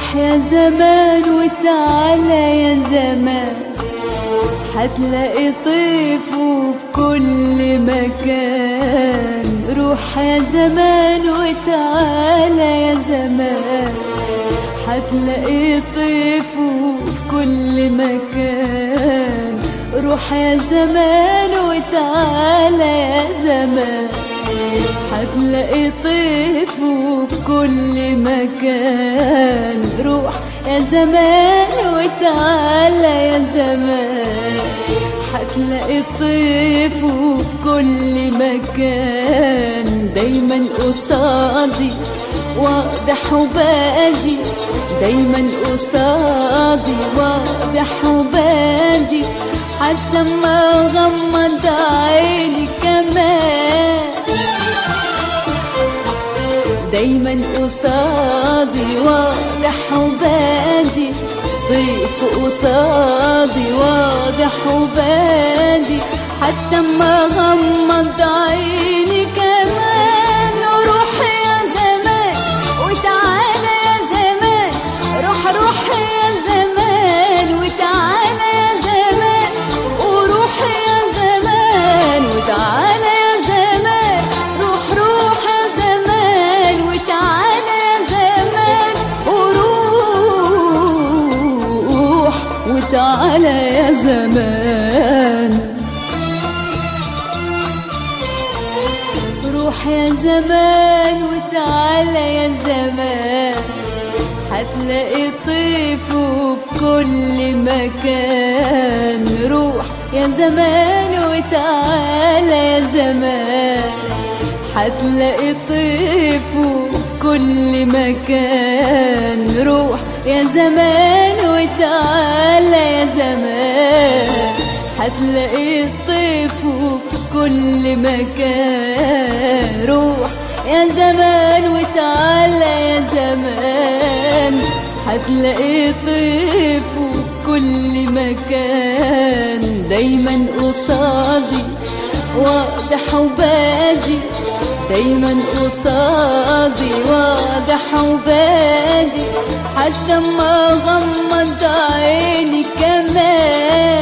روح يا زمان وتعالى يا زمان هتلاقي طيفه في كل مكان روح يا زمان وتعالى يا زمان هتلاقي طيفه في كل مكان روح يا زمان وتعالى يا زمان هتلاقي طيفه في كل مكان روح يا زمان وتعالى يا زمان هتلاقي طيفه في كل مكان دايما قصادي واضح وبادي دايما قصادي واضح وبادي حتى ما غمض عيني كمان دايما قصادي واضح وبادي ضيف قصادي واضح وبادي حتى ما غمض عيني كمان روح يا زمان وتعالى يا زمان روح روح يا زمان وتعالى يا زمان وروح يا زمان وتعالى يا زمان روح روح يا زمان وتعالى يا زمان وروح وتعالى يا زمان روح يا زمان وتعالى يا زمان هتلاقي طيفه في كل مكان روح يا زمان وتعالى يا زمان هتلاقي طيفه في كل مكان روح يا زمان وتعالى يا زمان هتلاقي طيفه في كل مكان روح يا زمان وتعالى يا زمان هتلاقي طيفه في كل مكان دايما قصادي واضح وبادي دايما قصادي واضح وبادي حتى ما غمض عيني كمان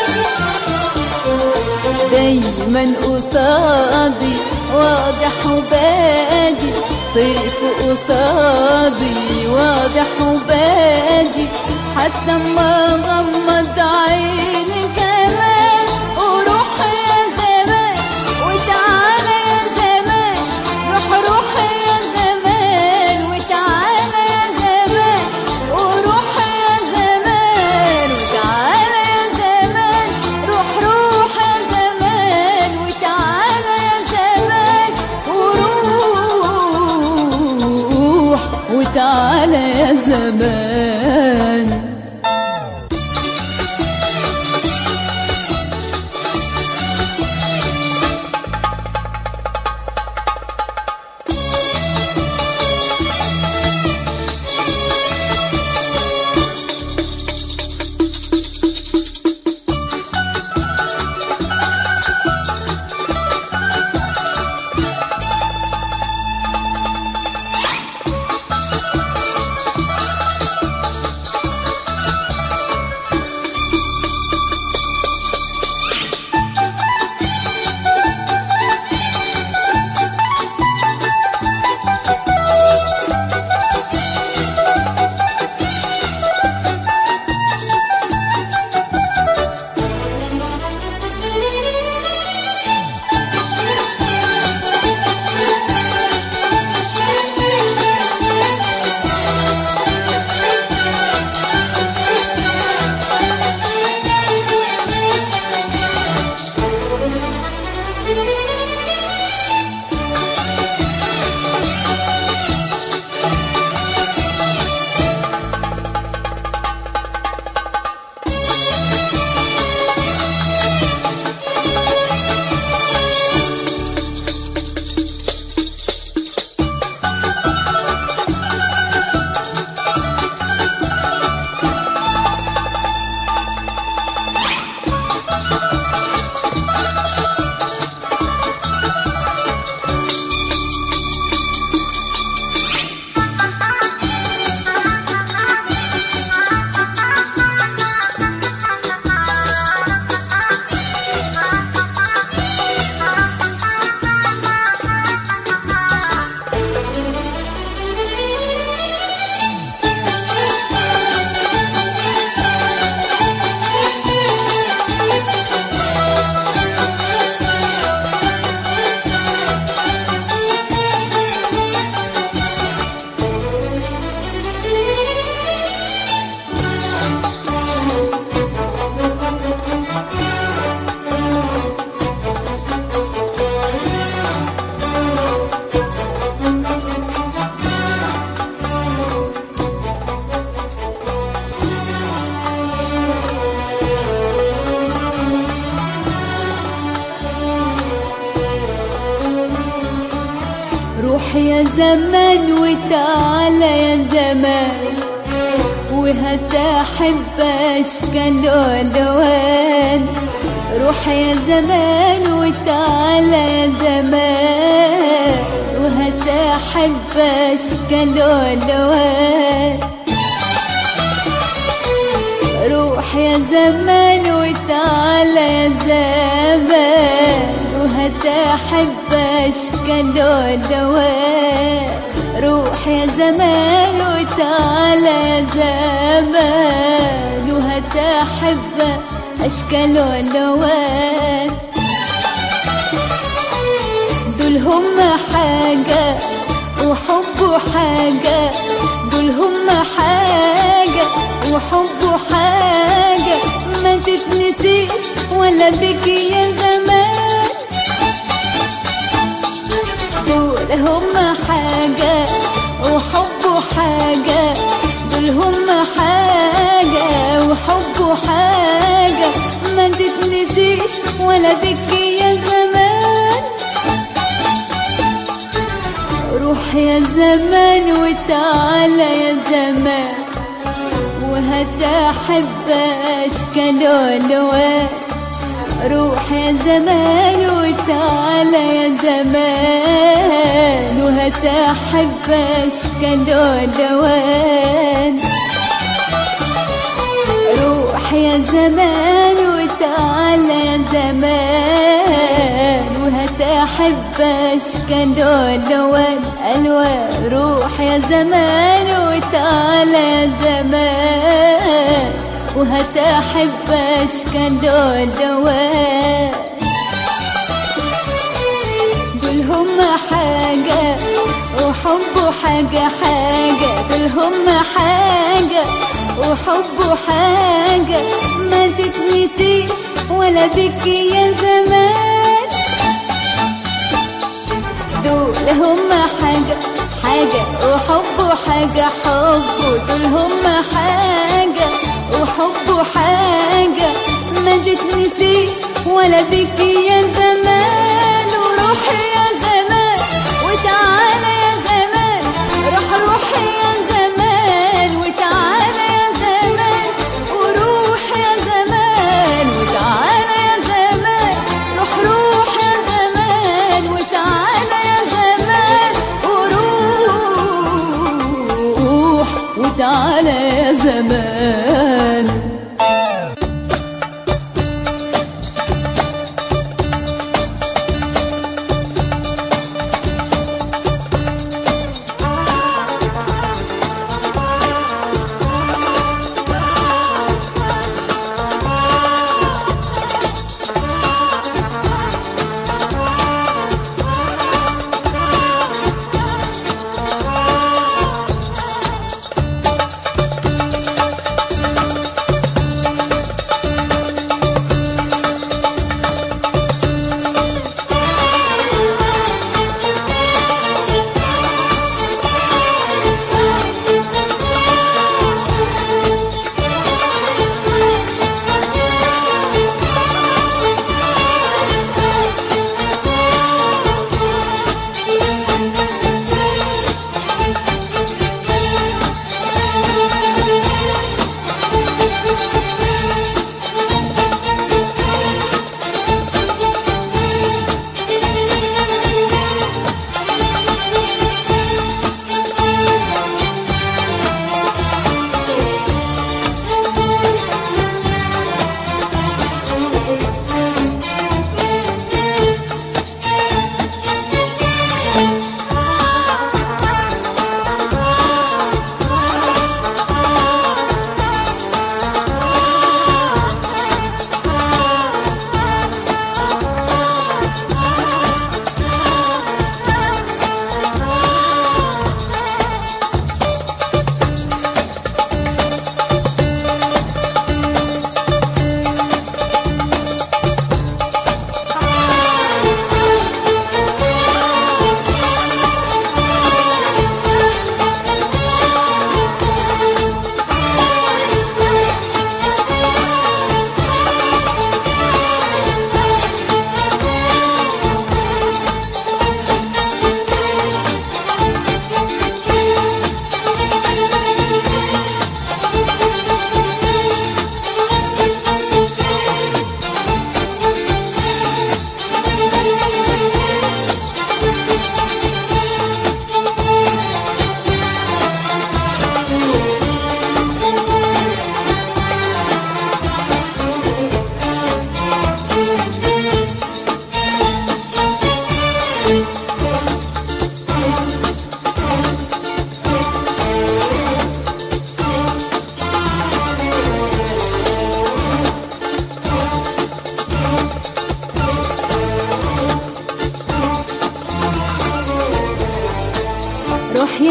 دايما قصادي واضح وبادي طيف قصادي واضح وبادي حتى ما غمض عيني كمان وروح يا زمان وتعالى يا زمان روح روح يا زمان وتعالى يا زمان وروح يا زمان وتعالى يا زمان روح روح يا زمان وتعالى يا زمان وروح وتعالى يا زمان يا زمان وتعالى يا زمان وهتحب اشكال والوان روح يا زمان وتعالى يا زمان وهتحب اشكال والوان روح يا زمان وتعالى يا زمان وهتحب اشكال والوان روح يا زمان وتعالى يا زمان وهتحب اشكال والوان دول هم حاجة وحب حاجة دول هم حاجة وحب حاجة ما تتنسيش ولا بك يا زمان دول هم حاجة وحب حاجة دول هم حاجة وحب حاجة ما تتنسيش ولا بك يا زمان روح يا زمان وتعالى يا زمان وهتحب اشكال والوان روح يا زمان وتعالى يا زمان وهتحب اشكال والوان روح يا زمان وتعالى يا زمان وهتحب اشكال والوان الوان روح يا زمان وتعالى يا زمان وهتحب اشكال والوان دول هم حاجة وحب حاجة حاجة دول هم حاجة وحب حاجة ما تتنسيش ولا بك يا زمان دول هم حاجة حاجة وحب حاجة حب دول هم حاجة وحب حاجة ما تتنسيش ولا بك يا زمان وروح يا زمان وتعالى يا زمان روح روح يا زمان وتعالى يا زمان وروح يا زمان وتعالى يا زمان روح روح يا زمان وتعالى يا زمان وروح وتعالى يا زمان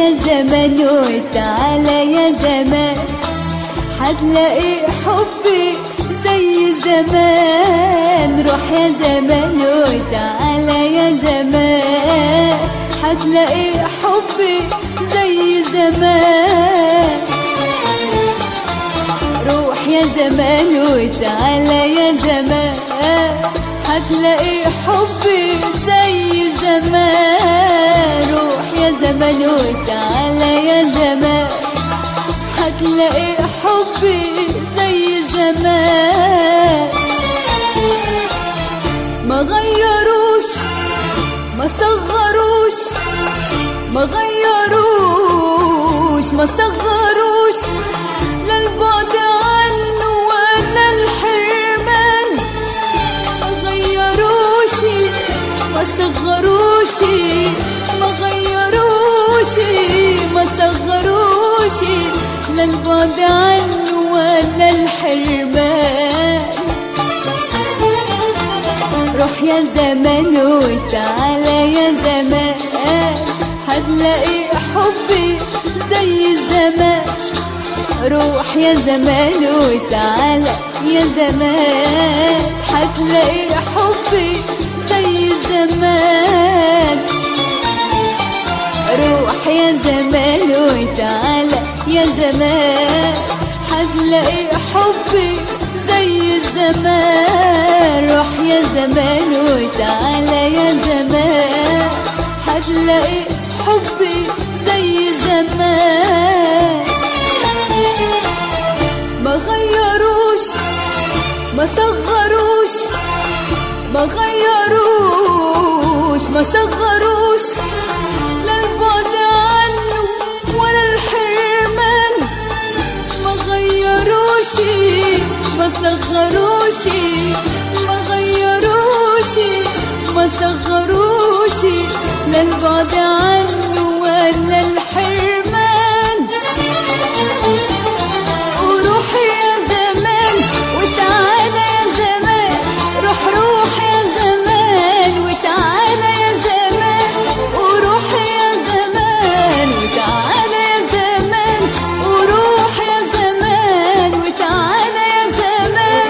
يا زمان وتعالى يا زمان هتلاقي حبي زي زمان روح يا زمان وتعالى يا زمان هتلاقي حبي زي زمان روح يا زمان وتعالى يا زمان هتلاقي حبي زي زمان روح يا زمان وتعالى يا زمان هتلاقي حبي زي زمان ما غيروش ما صغروش ما غيروش ما صغروش لا البعد عنه ولا الحرمان ما غيروش ما صغروش ما غيروش ما صغروش لا البعد عنه ولا الحرمان روح يا زمان وتعالى يا زمان هتلاقي حبي زي زمان روح يا زمان وتعالى يا زمان هتلاقي حبي زي زمان روح يا زمان وتعالى يا زمان هتلاقي حبي زي زمان روح يا زمان وتعالى يا زمان هتلاقي حبي زي زمان ما غيروش ما صغروش ما غيروش ما صغروش لا البعد عنه ولا الحرمان ما غيروش ما صغروش ما غيروش ما صغروش لا البعد عنه ولا الحرمان وروح يا زمان وتعالى يا زمان روح روح يا زمان وتعالى يا زمان وروح يا زمان وتعالى يا زمان وروح يا زمان وتعالى يا زمان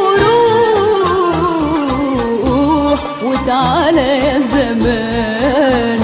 وروح وتعالى يا زمان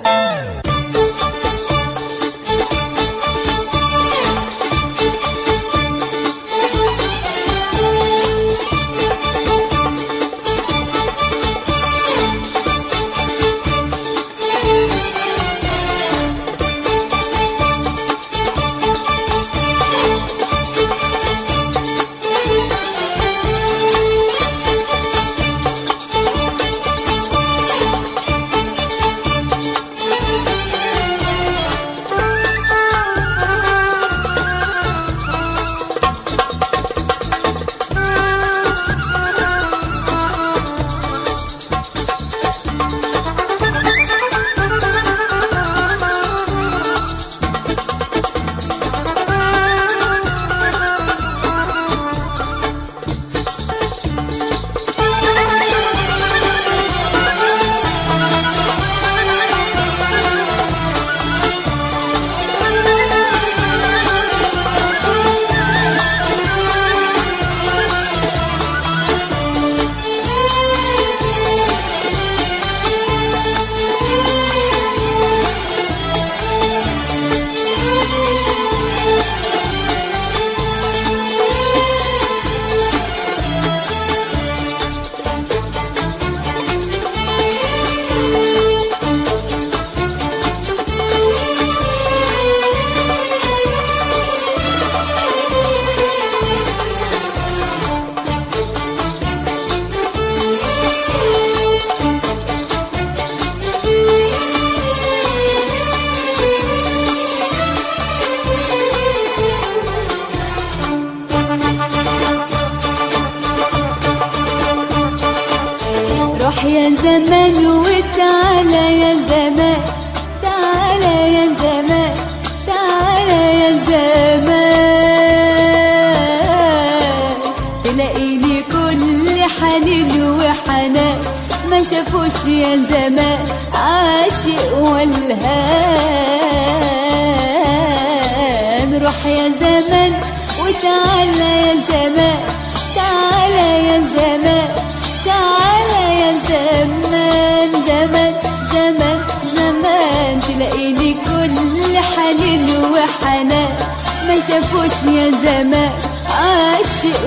روح يا زمان وتعالى يا زمان تعالى يا زمان تعالى يا زمان تلاقيني كل حنين وحنان ما شافوش يا زمان عاشق والهان روح يا زمان وتعالى يا زمان تعالى يا زمان تعالى يا زمان زمان زمان زمان تلاقيني كل حنين وحنان ما شافوش يا زمان عاشق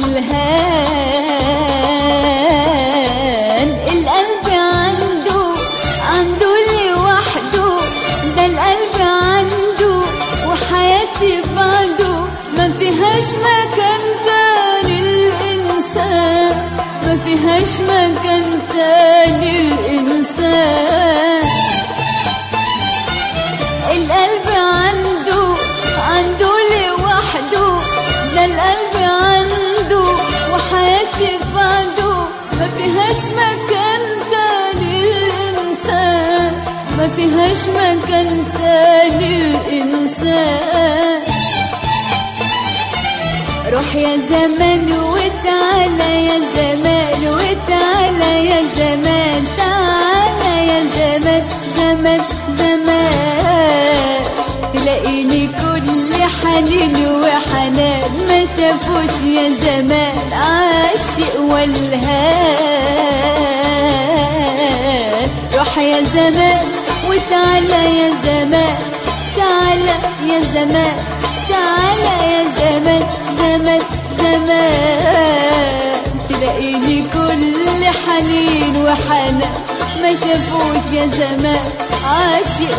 والهان القلب عنده عنده لوحده ده القلب عنده وحياتي بعده ما فيهاش مكان تاني الإنسان ما فيهاش مكان تاني الإنسان القلب عنده عنده لوحده ده القلب عنده وحياتي بعده ما فيهاش مكان تاني الإنسان ما فيهاش مكان تاني الإنسان روح يا زمان وتعالى يا زمان وتعالى يا زمان تعالى يا زمان زمان زمان تلاقيني كل حنين وحنان ما شافوش يا زمان عاشق والهان روح يا زمان وتعالى يا زمان تعالى يا زمان تعالى يا زمان زمان زمان تلاقيني كل حنين وحنان ما شافوش يا زمان عاشق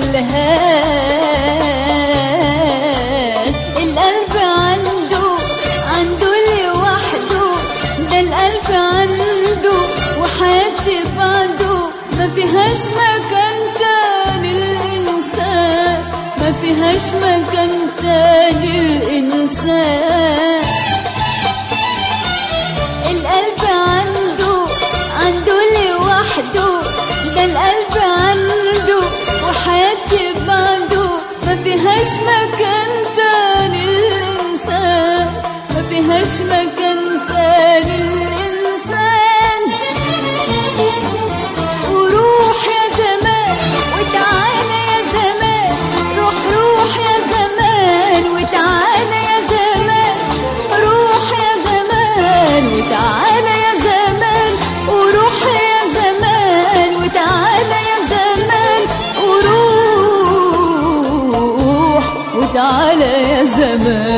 والهان القلب عنده عنده لوحده ده القلب عنده وحياتي بعده ما فيهاش مكان تاني الإنسان ما فيهاش مكان تاني الإنسان القلب عنده عنده لوحده ده القلب عنده وحياتي بعده ما فيهاش مكان تاني الإنسان ما فيهاش مكان تاني الإنسان وروح يا زمان وتعالى يا زمان روح روح يا زمان وتعالى يا زمان روح يا زمان وتعالى يا زمان وروح يا زمان وتعالى يا زمان وروح وتعالى يا زمان